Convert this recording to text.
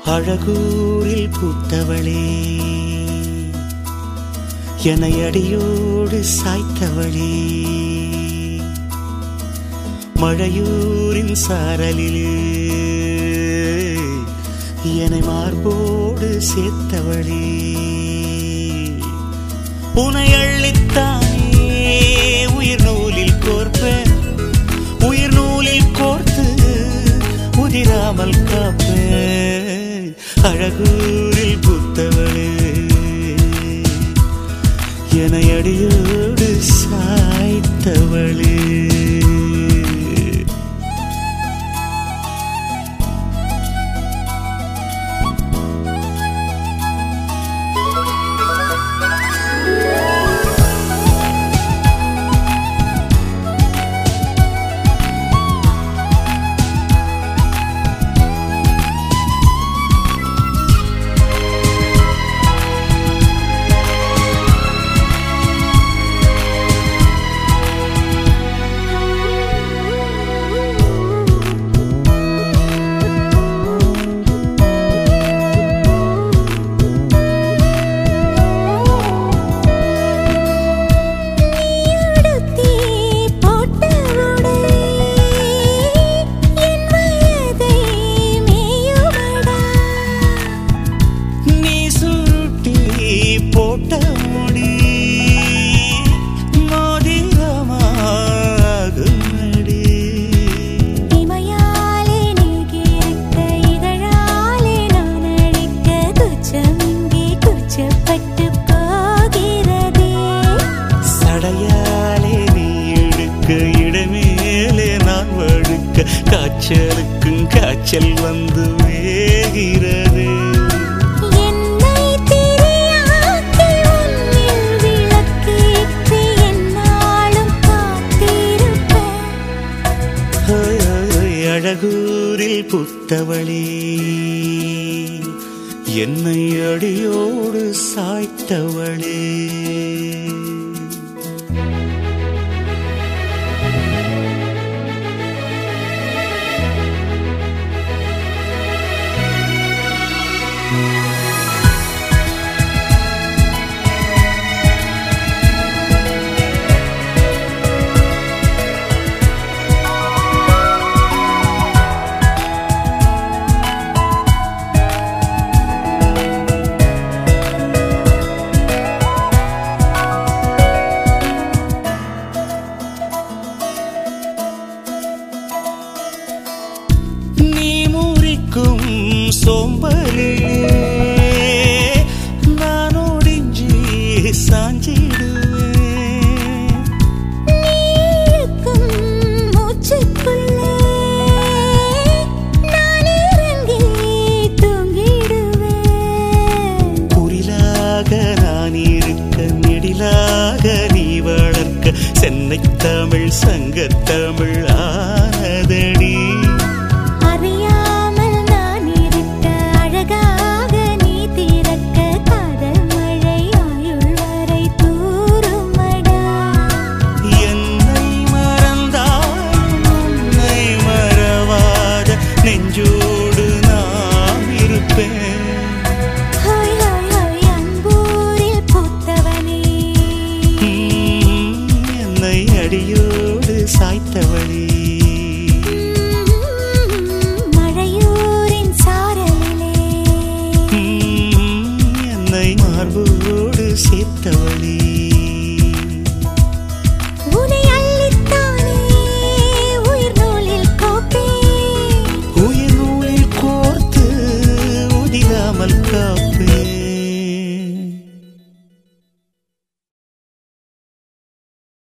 அழகூரில் பூத்தவளே என்னை அடியோடு சாய்த்தவளே மழையூரின் சாரலிலே என்னை மார்போடு சேர்த்தவளே உனை அள்ளித்தானே உயிர் நூலில் கோர்ப்பேன் உயிர் நூலில் கோர்த்து உதிராமல் காப்பேன் அழகூரில் புத்தவளே என அடியோடு சாய்த்தவளே நீயுடுத்தி போட்ட உடை என் வயதை மேயுமடா நீ சுருட்டி போட்ட முடி மோதிரமாகுமடி இமையாலே நீகிருக்க இதழாலே நான் அழைக்க குச்சம் இங்கே குச்சப்பட்டு போகிறதே சடையாலே நீ இழுக்க இடமேலே நான் வழுக்க காய்ச்சலுக்கும் காய்ச்சல் வந்து வேகிறது என்னை திரியாக்கி உன்னில் விளக்கேற்றி என்னாலும் காத்திருப்பேன் ஹோய், ஹோய், ஹோய், அழகூரில் புத்தவளே என்னை அடியோடு சாய்த்தவளே நீ முறிக்கும் சோம்பலிலே நான் ஒடிஞ்சி சாஞ்சிடுவேன் நீக்கும் மூச்சுக்குள்ளே நான் இறங்கி தூங்கிடுவேன் குரிலாக நான் இருக்க நெடிலாக நீ வளர்க்க சென்னை தமிழ் சங்கத்தமிழ் ஆனதடி அறியாமல் நான் இருக்க அழகாக நீ திறக்க காதல் மழை ஆயுள் வரை தூருமடா என்னை மறந்தாலும் உன்னை மறவாத நெஞ்சோடு நான் இருப்பேன் ஹோய் ஹோய் ஹோய் அன்பூரில் பூத்தவனே உம், என்னை அடியோடு சாய்த்தவளே